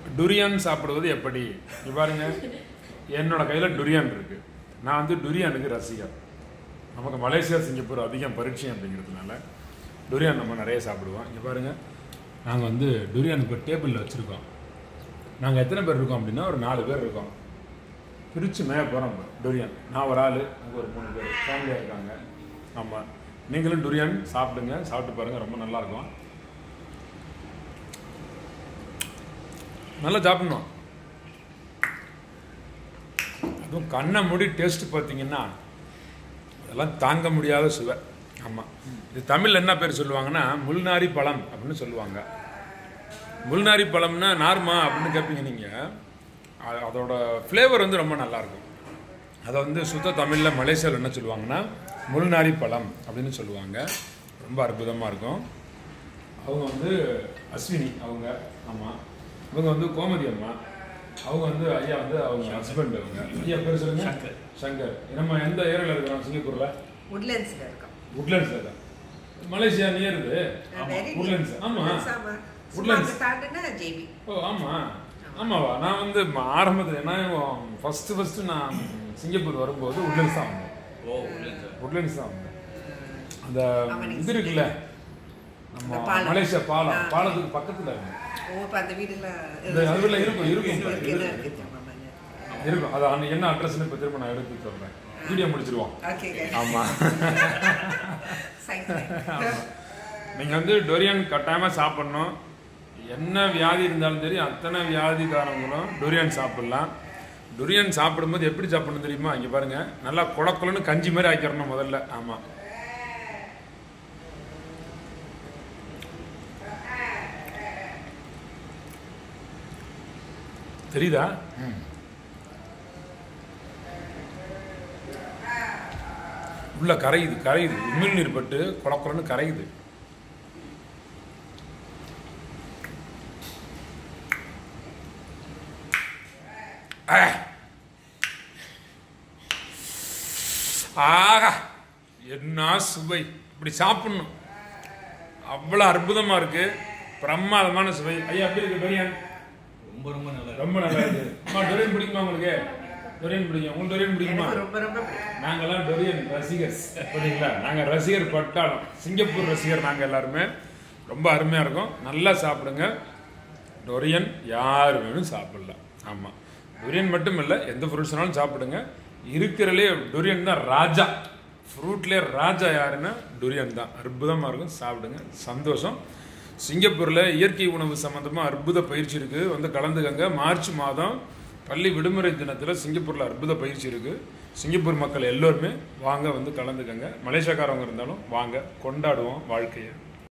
Durian சாப்பிடுவது எப்படி இங்க பாருங்க என்னோட கையில் டுரியான் இருக்கு நான் வந்து டுரியானுக்கு ரசிகர் நமக்கு மலேசியா சிங்கப்பூர் அதிகம் பரிச்சயம் அப்படிங்கிறதுனால டுரியான் நம்ம நிறைய சாப்பிடுவோம் இங்கே பாருங்க நாங்கள் வந்து டுரியான் இப்போ டேபிளில் வச்சுருக்கோம் நாங்கள் எத்தனை பேர் இருக்கோம் அப்படின்னா ஒரு நாலு பேர் இருக்கோம் பிரித்து மேய போகிறோம் டுரியான் நான் ஒரு ஆள் அங்கே ஒரு மூணு பேர் ஃபேமிலியாக இருக்காங்க ஆமாம் நீங்களும் டுரியான் சாப்பிடுங்க சாப்பிட்டு பாருங்கள் ரொம்ப நல்லாயிருக்கும் நல்லா சாப்பிடணும் அதுவும் கண்ணை மூடி டேஸ்ட் பார்த்தீங்கன்னா அதெல்லாம் தாங்க முடியாத சுவை ஆமாம் இது தமிழில் என்ன பேர் சொல்லுவாங்கன்னா முள்நாரி பழம் அப்படின்னு சொல்லுவாங்க முள்நாரி பழம்னா நார்மா அப்படின்னு கேட்பீங்க நீங்கள் அதோட ஃப்ளேவர் வந்து ரொம்ப நல்லாயிருக்கும் அதை வந்து சுத்த தமிழில் மலேசியாவில் என்ன சொல்லுவாங்கன்னா முள்நாரி பழம் அப்படின்னு சொல்லுவாங்க ரொம்ப அற்புதமாக இருக்கும் அவங்க வந்து அஸ்வினி அவங்க ஆமாம் இவங்க வந்து கோமதி அம்மா அவங்க வந்து ஐயா வந்து அவங்க ஹஸ்பண்ட் அவங்க ஐயா பேர் சொல்லுங்க சங்கர். சங்கர் நம்ம எந்த ஏரியாவில் இருக்கிறோம் சிங்கப்பூரில் உட்லண்ட்ஸ்ல இருக்கோம் உட்லண்ட்ஸில் தான் மலேசியா நியர் இது Very near. உட்லண்ட்ஸ் ஆமாம் Woodlands, ஆமா. சும்மா Woodlands. அங்க தாண்டுனா ஜேபி ஓ ஆமாம் ஆமாவா நான் வந்து ஆரம்பத்தில் நான் ஃபஸ்ட்டு ஃபஸ்ட்டு நான் சிங்கப்பூர் வரும்போது உட்லண்ட்ஸ் தான் வந்தேன் ஓ உள்ளது உட்லண்ட்ஸ் தான் வந்தேன் அந்த ஆமா, நீங்க இது இருக்குல்ல அந்த நம்ம பாலம். மலேசியா பாலம் ஆ. பாலத்துக்கு பக்கத்தில் இருக்கும் ஓ இப்ப அந்த வீடுலாம் இந்த அதுல இருக்கும், இருக்கும். இருக்கு, இருக்கு. இருக்கு, ஆமா, ஆமா. இருக்கும் அது அந்த என்ன அட்ரஸ்னு இப்போ திரும்ப நான் எடுத்து சொல்கிறேன் வீடியோ முடிச்சிருவோம் Okay, guys. ஆமாம் Side line. நீங்கள் வந்து டொரியான் கட்டாயமாக சாப்பிடணும் என்ன வியாதி இருந்தாலும் சரி அத்தனை வியாதிக்காரங்களும் டொரியான் சாப்பிடலாம் டொரியான் சாப்பிடும்போது எப்படி சாப்பிடணும் தெரியுமா இங்கே பாருங்க நல்லா குளக்குலன்னு கஞ்சி மாதிரி ஆக்கிடணும் முதல்ல ஆமாம் தெரியுதா உள்ள கரையுது கரையுது உமிழ்நீர் பட்டு குளக்குலன்னு கரையுது ஆ. ஆகா என்ன சுவை இப்படி சாப்பிடணும் அவ்வளோ அற்புதமா இருக்கு பிரமாதமான சுவை ஐயா எப்படி இருக்கு டொரியன் ரொம்ப ரொம்ப நல்லா இருக்கு. ரொம்ப நல்லா இருக்கு அம்மா டொரியன் பிடிக்குமா உங்களுக்கு டொரியன் பிடிக்கும் உங்களுக்கு டொரியன் பிடிக்குமா எனக்கு ரொம்ப ரொம்ப பிடிக்கும் நாங்கெல்லாம் டொரியன் ரசிகர்ஸ் புரியுங்களா நாங்கள் ரசிகர் பட்டாளம் சிங்கப்பூர் ரசிகர் நாங்கள் எல்லாருமே ரொம்ப அருமையாக இருக்கும் நல்லா சாப்பிடுங்க டொரியன் யார் வேணும் சாப்பிடலாம் ஆமாம் டொரியன் மட்டும் இல்லை எந்த ஃப்ரூட்ஸ்னாலும் சாப்பிடுங்க இருக்கிறதுலே டொரியன் தான் ராஜா ஃப்ரூட்லேயே ராஜா யாருன்னா டொரியன் தான் அற்புதமாக இருக்கும் சாப்பிடுங்க சந்தோஷம் சிங்கப்பூரில் இயற்கை உணவு சம்மந்தமாக அற்புத பயிற்சி இருக்குது வந்து கலந்துக்கங்க மார்ச் மாதம் பள்ளி விடுமுறை தினத்தில் சிங்கப்பூரில் அற்புத பயிற்சி இருக்குது சிங்கப்பூர் மக்கள் எல்லோருமே வாங்க வந்து கலந்துக்கங்க மலேசியாக்காரவங்க இருந்தாலும் வாங்க கொண்டாடுவோம் வாழ்க்கையை